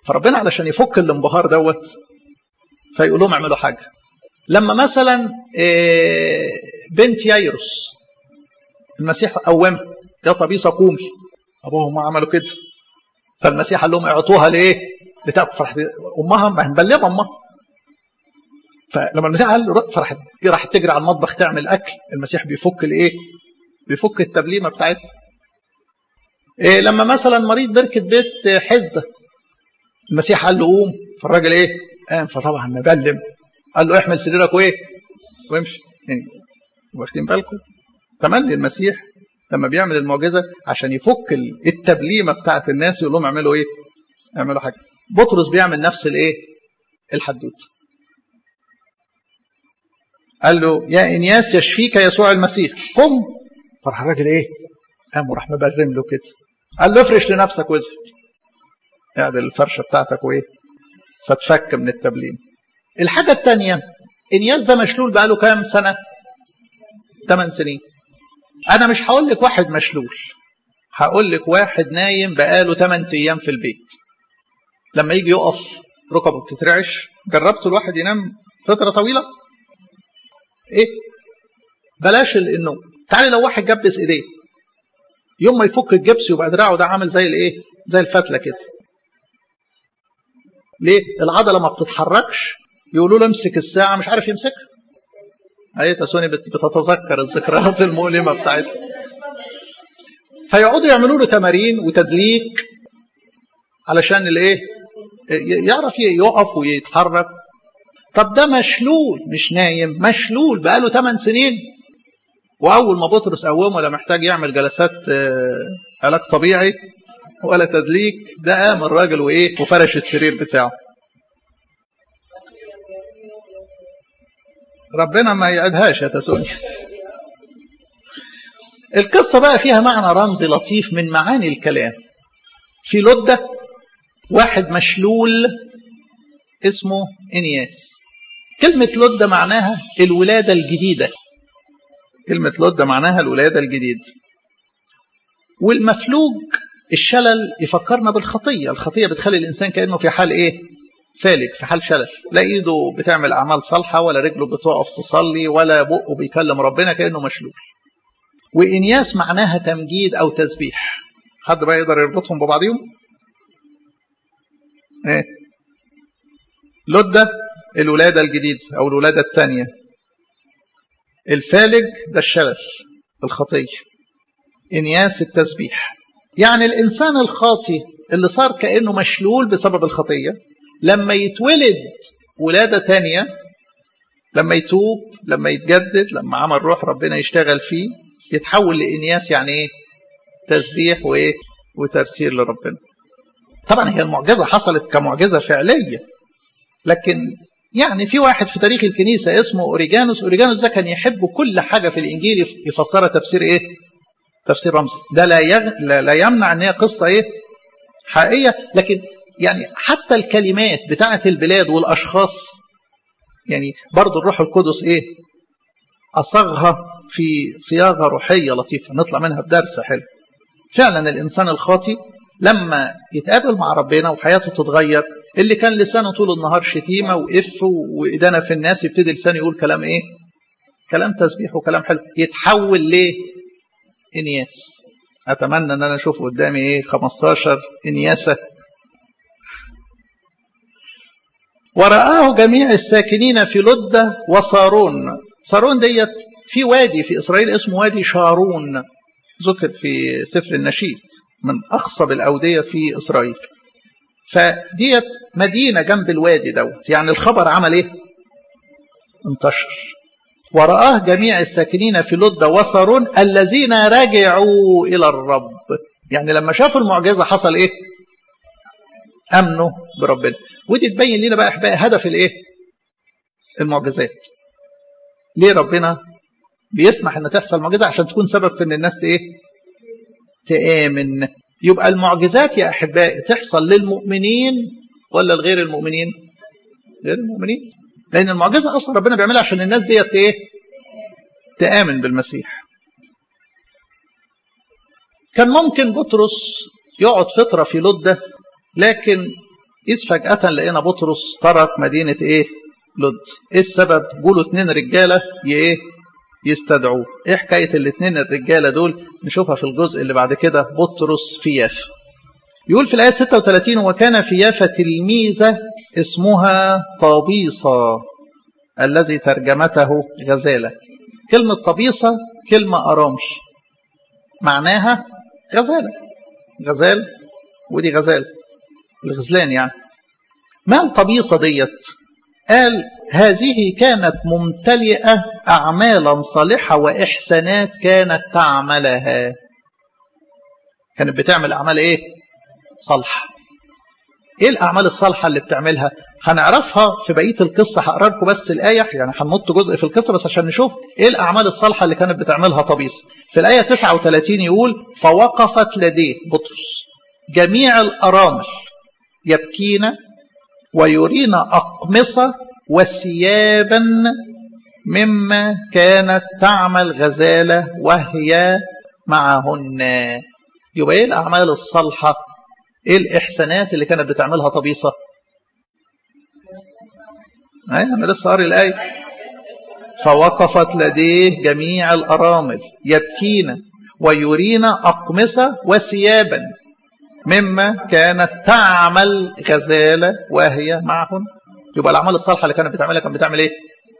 فربنا علشان يفك الانبهار دوت فيقول لهم اعملوا حاجه لما مثلا بنت ييروس المسيح قومها يا طبيسه قومي ابوهم عملوا كده فالمسيح قال لهم اعطوها لايه؟ لتاكل فرحت امها ما مبلغه امها فلما المسيح قال فرحت راحت تجري على المطبخ تعمل اكل المسيح بيفك الايه؟ بيفك التبليمه بتاعتها إيه لما مثلا مريض بركه بيت حزده المسيح قال له قوم فالراجل ايه؟ قام فطبعا مبلم قال له احمل سريرك وايه؟ وامشي يعني واخدين بالكم؟ تملي المسيح لما بيعمل المعجزه عشان يفك التبليمه بتاعت الناس يقول لهم اعملوا ايه؟ اعملوا حاجه. بطرس بيعمل نفس الايه؟ الحدوته. قال له يا انياس يشفيك يسوع المسيح قم فراح الراجل ايه؟ قام وراح مبرم له كده. قال له افرش لنفسك وزن. اعدل الفرشه بتاعتك وايه؟ فتفك من التبليم. الحاجه الثانيه انياس ده مشلول بقاله كام سنه؟ 8 سنين. انا مش هقول لك واحد مشلول هقول لك واحد نايم بقاله 8 ايام في البيت لما يجي يقف ركبه بتترعش جربتوا الواحد ينام فتره طويله ايه بلاش النوم تعالي لو واحد جبس ايديه يوم ما يفك الجبس يبقى دراعه ده عامل زي الايه زي الفتله كده ليه العضله ما بتتحركش يقولوا له امسك الساعه مش عارف يمسكها اهي تسوني بتتذكر الذكريات المؤلمه بتاعتها فيقعدوا يعملوا له تمارين وتدليك علشان الايه يعرف يقف ويتحرك طب ده مشلول مش نايم مشلول بقاله 8 سنين واول ما بطرس قومه لا محتاج يعمل جلسات علاج طبيعي ولا تدليك ده قام الراجل وايه وفرش السرير بتاعه ربنا ما يعدهاش يا تسوني القصة بقى فيها معنى رمزي لطيف من معاني الكلام في لدة واحد مشلول اسمه إنياس كلمة لدة معناها الولادة الجديدة كلمة لدة معناها الولادة الجديدة والمفلوج الشلل يفكرنا بالخطية الخطية بتخلي الإنسان كأنه في حال إيه فالج في حال شلل لا ايده بتعمل اعمال صالحه ولا رجله بتقف تصلي ولا بقه بيكلم ربنا كانه مشلول وانياس معناها تمجيد او تسبيح حد بقى يقدر يربطهم ببعضهم ايه لدة الولادة الجديدة أو الولادة الثانية الفالج ده الشلل الخطية إنياس التسبيح يعني الإنسان الخاطي اللي صار كأنه مشلول بسبب الخطية لما يتولد ولادة تانية لما يتوب لما يتجدد لما عمل روح ربنا يشتغل فيه يتحول لإنياس يعني إيه تسبيح وإيه وترسيل لربنا طبعا هي المعجزة حصلت كمعجزة فعلية لكن يعني في واحد في تاريخ الكنيسة اسمه أوريجانوس أوريجانوس ده كان يحب كل حاجة في الإنجيل يفسرها تفسير إيه تفسير رمزي ده لا, يغ... لا, لا يمنع أن هي قصة إيه حقيقية لكن يعني حتى الكلمات بتاعة البلاد والأشخاص يعني برضو الروح القدس إيه أصغها في صياغة روحية لطيفة نطلع منها بدرس حلو فعلا الإنسان الخاطي لما يتقابل مع ربنا وحياته تتغير اللي كان لسانه طول النهار شتيمة وإف وإدانة في الناس يبتدي لسانه يقول كلام إيه كلام تسبيح وكلام حلو يتحول ليه إنياس أتمنى أن أنا أشوف قدامي إيه 15 إنياسة ورآه جميع الساكنين في لدة وصارون صارون ديت في وادي في إسرائيل اسمه وادي شارون ذكر في سفر النشيد من أخصب الأودية في إسرائيل فديت مدينة جنب الوادي دوت يعني الخبر عمل إيه انتشر ورآه جميع الساكنين في لدة وصارون الذين رجعوا إلى الرب يعني لما شافوا المعجزة حصل إيه أمنوا بربنا ودي تبين لنا بقى احبائي هدف الايه المعجزات ليه ربنا بيسمح ان تحصل معجزه عشان تكون سبب في ان الناس ايه تامن يبقى المعجزات يا احبائي تحصل للمؤمنين ولا لغير المؤمنين غير المؤمنين لان المعجزه اصلا ربنا بيعملها عشان الناس ديت ايه تامن بالمسيح كان ممكن بطرس يقعد فتره في لده لكن إذ فجأة لقينا بطرس ترك مدينة إيه لد إيه السبب جوله اتنين رجالة إيه يستدعوه إيه حكاية الاتنين الرجالة دول نشوفها في الجزء اللي بعد كده بطرس في يافا يقول في الآية 36 وكان في يافا تلميذة اسمها طبيصة الذي ترجمته غزالة كلمة طبيصة كلمة أرامي معناها غزالة غزال ودي غزال الغزلان يعني ما الطبيصة ديت قال هذه كانت ممتلئة أعمالا صالحة وإحسانات كانت تعملها كانت بتعمل أعمال إيه صالحة إيه الأعمال الصالحة اللي بتعملها هنعرفها في بقية القصة هقرا لكم بس الآية يعني هنمط جزء في القصة بس عشان نشوف إيه الأعمال الصالحة اللي كانت بتعملها طبيس في الآية 39 يقول فوقفت لديه بطرس جميع الأرامل يبكين ويرين أقمصة وثيابا مما كانت تعمل غزالة وهي معهن يبقى ايه الأعمال الصالحة ايه الإحسانات اللي كانت بتعملها طبيصة أي أنا لسه قاري الآية فوقفت لديه جميع الأرامل يبكين ويرين أقمصة وثيابا مما كانت تعمل غزالة وهي معهن يبقى الأعمال الصالحة اللي كانت بتعملها كانت بتعمل إيه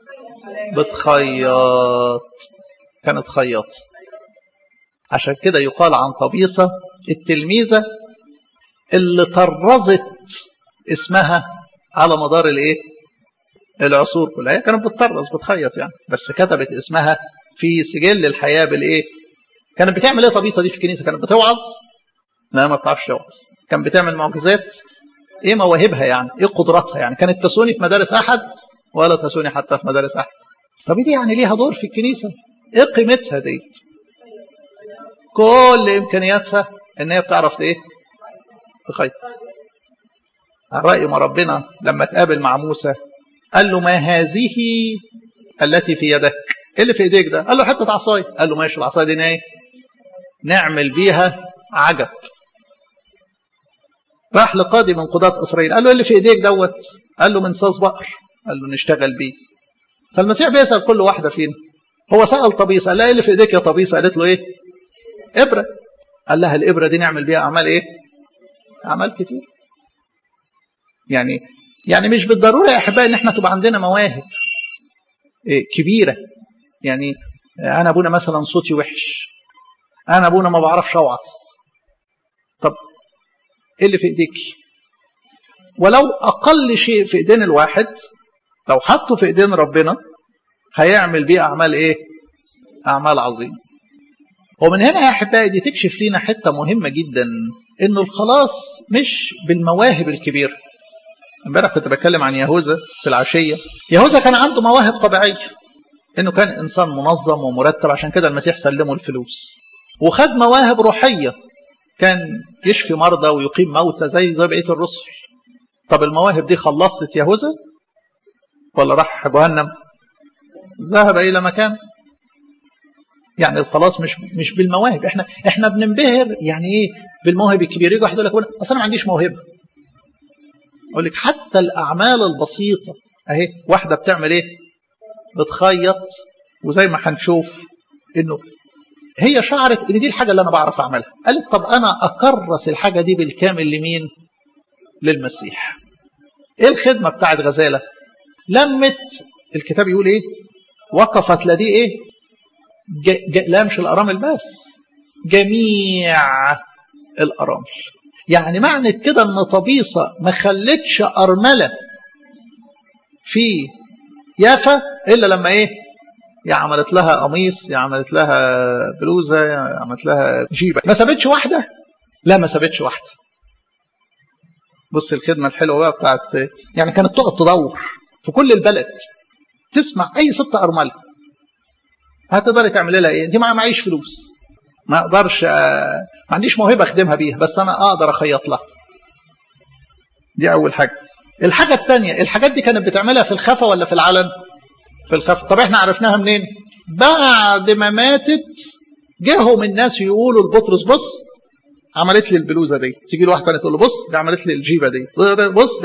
بتخيط كانت خياط عشان كده يقال عن طبيصة التلميذة اللي طرزت اسمها على مدار الايه العصور كلها هي كانت بتطرز بتخيط يعني بس كتبت اسمها في سجل الحياة بالايه كانت بتعمل ايه طبيصة دي في الكنيسة كانت بتوعظ لا ما بتعرفش توعظ كانت بتعمل معجزات ايه مواهبها يعني ايه قدراتها يعني كانت تسوني في مدارس احد ولا تسوني حتى في مدارس احد طب دي يعني ليها دور في الكنيسة ايه قيمتها دي كل امكانياتها ان هي بتعرف ايه تخيط الرأي ما ربنا لما تقابل مع موسى قال له ما هذه التي في يدك ايه اللي في ايديك ده قال له حته عصايه قال له ماشي العصايه دي ايه نعمل بيها عجب راح لقاضي من قضاة إسرائيل قال له اللي في إيديك دوت قال له من صاص بقر قال له نشتغل بيه فالمسيح بيسأل كل واحدة فينا هو سأل طبيصة قال لها ايه اللي في إيديك يا طبيصة قالت له إيه إبرة قال لها الإبرة دي نعمل بيها أعمال إيه أعمال كتير يعني يعني مش بالضرورة يا أحبائي إن إحنا تبقى عندنا مواهب إيه كبيرة يعني أنا أبونا مثلا صوتي وحش أنا أبونا ما بعرفش أوعظ طب ايه اللي في ايديك ولو اقل شيء في ايدين الواحد لو حطه في ايدين ربنا هيعمل بيه اعمال ايه اعمال عظيمه ومن هنا يا احبائي دي تكشف لنا حته مهمه جدا انه الخلاص مش بالمواهب الكبيره امبارح كنت بتكلم عن يهوذا في العشيه يهوذا كان عنده مواهب طبيعيه انه كان انسان منظم ومرتب عشان كده المسيح سلمه الفلوس وخد مواهب روحيه كان يشفي مرضى ويقيم موتى زي زي بقيه الرسل طب المواهب دي خلصت يهوذا ولا راح جهنم ذهب الى مكان يعني الخلاص مش مش بالمواهب احنا احنا بننبهر يعني ايه بالمواهب الكبيره يجي واحد يقول لك اصل انا ما عنديش موهبه اقول لك حتى الاعمال البسيطه اهي واحده بتعمل ايه بتخيط وزي ما هنشوف انه هي شعرت ان دي الحاجه اللي انا بعرف اعملها قالت طب انا اكرس الحاجه دي بالكامل لمين للمسيح ايه الخدمه بتاعت غزاله لمت الكتاب يقول ايه وقفت لدي ايه ج... ج... لا مش الارامل بس جميع الارامل يعني معنى كده ان طبيصه ما خلتش ارمله في يافا الا لما ايه يا عملت لها قميص يا عملت لها بلوزه يا عملت لها جيبه ما سابتش واحده لا ما سابتش واحده بص الخدمه الحلوه بقى بتاعت يعني كانت تقعد تدور في كل البلد تسمع اي ست ارمله هتقدري تعملي لها ايه انت ما معيش فلوس ما اقدرش ما عنديش موهبه اخدمها بيها بس انا اقدر اخيط لها دي اول حاجه الحاجه الثانيه الحاجات دي كانت بتعملها في الخفا ولا في العلن في الخفا طب احنا عرفناها منين بعد ما ماتت جاهم الناس يقولوا لبطرس بص عملت لي البلوزه دي تيجي له واحده تانيه تقول له بص دي عملت لي الجيبه دي بص